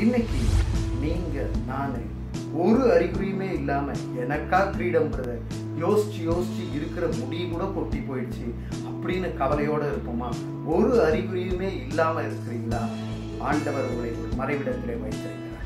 இன்னைக்கு நீங்க நானு ஒரு அறிகுறியுமே இல்லாம எனக்கா கிரீடம் பிரதர் யோசிச்சு யோசிச்சு இருக்கிற முடி கூட கொட்டி போயிடுச்சு அப்படின்னு கவலையோட இருப்போமா ஒரு அறிகுறியுமே இல்லாம இருக்கிறீங்களா ஆண்டவர் உங்களை ஒரு மறைவிடத்திலே வைத்திருக்கிறார்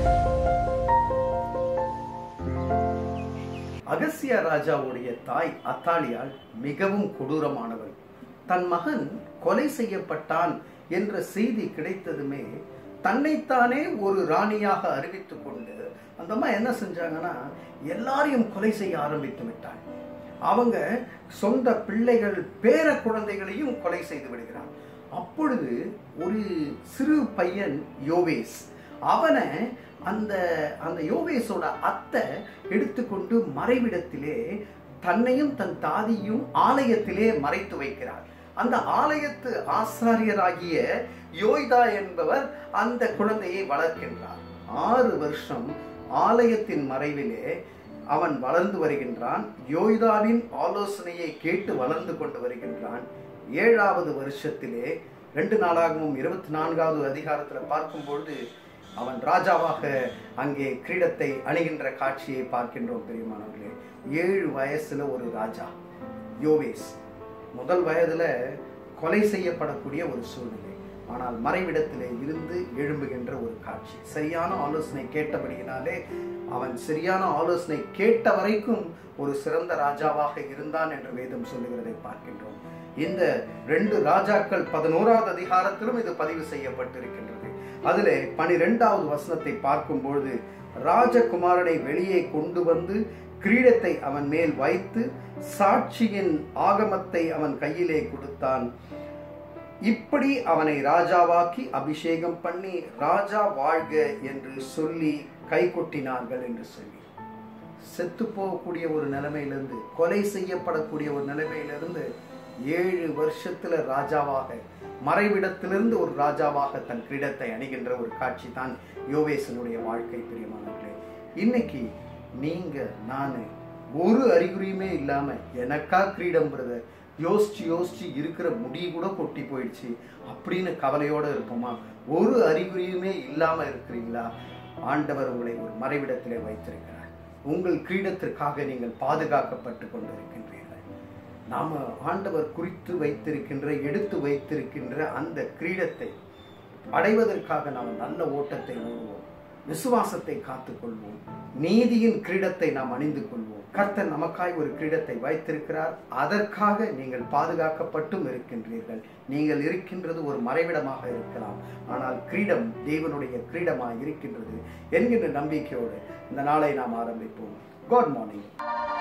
அகசிய ராஜாவுடைய தாய் அத்தாலியால் மிகவும் கொடூரமானவள் தன் மகன் கொலை செய்யப்பட்டான் என்ற செய்தி கிடைத்ததுமே தன்னைத்தானே ஒரு ராணியாக அறிவித்துக் கொண்டு அந்த அம்மா என்ன செஞ்சாங்கன்னா எல்லாரையும் கொலை செய்ய ஆரம்பித்து விட்டாள் அவங்க சொந்த பிள்ளைகள் பேர குழந்தைகளையும் கொலை செய்து விடுகிறான் அப்பொழுது ஒரு சிறு பையன் யோவேஸ் அவனை அந்த அந்த யோவேஸோட அத்தை எடுத்துக்கொண்டு மறைவிடத்திலே தன்னையும் தன் தாதியும் ஆலயத்திலே மறைத்து வைக்கிறார் அந்த ஆலயத்து ஆசாரியராகிய யோய்தா என்பவர் அந்த குழந்தையை வளர்க்கின்றார் ஆறு வருஷம் ஆலயத்தின் மறைவிலே அவன் வளர்ந்து வருகின்றான் யோய்தாவின் ஆலோசனையை கேட்டு வளர்ந்து கொண்டு வருகின்றான் ஏழாவது வருஷத்திலே ரெண்டு நாளாகவும் இருபத்தி நான்காவது அதிகாரத்துல பார்க்கும்பொழுது அவன் ராஜாவாக அங்கே கிரீடத்தை அணிகின்ற காட்சியை பார்க்கின்றோம் பெரியமானவர்களே ஏழு வயசுல ஒரு ராஜா யோவேஸ் முதல் வயதுல கொலை செய்யப்படக்கூடிய ஒரு சூழ்நிலை ஆனால் மறைவிடத்திலே இருந்து எழும்புகின்ற ஒரு காட்சி சரியான ஆலோசனை கேட்டபடியினாலே அவன் சரியான ஆலோசனை கேட்ட வரைக்கும் ஒரு சிறந்த ராஜாவாக இருந்தான் என்று வேதம் சொல்லுகிறதை பார்க்கின்றோம் இந்த ரெண்டு ராஜாக்கள் பதினோராவது அதிகாரத்திலும் இது பதிவு செய்யப்பட்டிருக்கின்றது அதிலே பனிரெண்டாவது வசனத்தை பார்க்கும் பொழுது ராஜகுமாரனை வெளியே கொண்டு வந்து கிரீடத்தை அவன் மேல் வைத்து சாட்சியின் ஆகமத்தை அவன் கையிலே கொடுத்தான் இப்படி அவனை ராஜாவாக்கி அபிஷேகம் பண்ணி ராஜா வாழ்க என்று சொல்லி கை கொட்டினார்கள் என்று சொல்லி செத்து போகக்கூடிய ஒரு நிலைமையிலிருந்து கொலை செய்யப்படக்கூடிய ஒரு நிலைமையிலிருந்து ஏழு வருஷத்துல ராஜாவாக மறைவிடத்திலிருந்து ஒரு ராஜாவாக தன் கிரீடத்தை அணிகின்ற ஒரு காட்சி தான் யோவேசனுடைய வாழ்க்கை பிரியமானவர்களே இன்னைக்கு நீங்க நானு ஒரு அறிகுறியுமே இல்லாம எனக்கா கிரீடம் பிரதர் யோசிச்சு யோசிச்சு இருக்கிற முடி கூட கொட்டி போயிடுச்சு அப்படின்னு கவலையோட இருப்போமா ஒரு அறிகுறியுமே இல்லாம இருக்கிறீங்களா ஆண்டவர் உங்களை ஒரு மறைவிடத்திலே வைத்திருக்கிறார் உங்கள் கிரீடத்திற்காக நீங்கள் பாதுகாக்கப்பட்டு கொண்டிருக்கின்றீர்கள் நாம ஆண்டவர் குறித்து வைத்திருக்கின்ற எடுத்து வைத்திருக்கின்ற அந்த கிரீடத்தை அடைவதற்காக நாம் நல்ல ஓட்டத்தை ஓடுவோம் விசுவாசத்தை காத்துக்கொள்வோம் நீதியின் கிரீடத்தை நாம் அணிந்து கொள்வோம் கர்த்தர் நமக்காய் ஒரு கிரீடத்தை வைத்திருக்கிறார் அதற்காக நீங்கள் பாதுகாக்கப்பட்டும் இருக்கின்றீர்கள் நீங்கள் இருக்கின்றது ஒரு மறைவிடமாக இருக்கலாம் ஆனால் கிரீடம் தேவனுடைய கிரீடமாக இருக்கின்றது என்கின்ற நம்பிக்கையோடு இந்த நாளை நாம் ஆரம்பிப்போம் குட் மார்னிங்